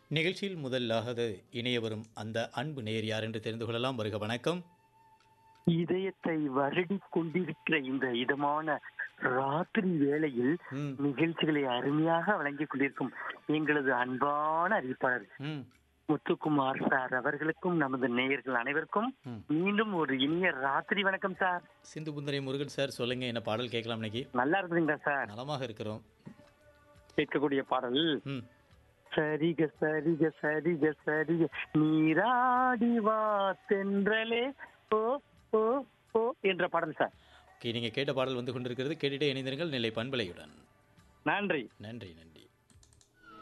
நிகழ்ச்சியில் முதலாக இணைய வரும் அந்த அன்பு நேர் யார் என்று தெரிந்து கொள்ளலாம் வருக வணக்கம் இதயத்தை வருடிக் கொண்டிருக்கிற இந்த இதமான ராத்திரி வேளையில் ம் நிகழ்ச்சிகளை அருமையாக வழங்கிக் கொண்டிருக்கும் எங்களது அன்பான அறிவிப்பாளர் ம் முத்துக்குமார் சார் அவர்களுக்கும் நமது நேயர்கள் அனைவருக்கும் ம். மீண்டும் ஒரு இனிய ராத்திரி வணக்கம் சார் சிந்து புந்தரை முருகன் சார் சொல்லுங்க என்ன பாடல் கேட்கலாம் இன்னைக்கு நல்லா இருக்குதுங்களா சார் நலமாக இருக்கிறோம் கேட்கக்கூடிய பாடல் ம் சரிக சரிக சரிக சரிக நீராடி வா தென்றலே ஓ ஓ ஓ என்ற பாடல் சார் ஓகே நீங்கள் கேட்ட பாடல் வந்து கொண்டிருக்கிறது கேட்டுட்டே இணைந்திருங்கள் நிலை பண்பலையுடன் நன்றி நன்றி நன்றி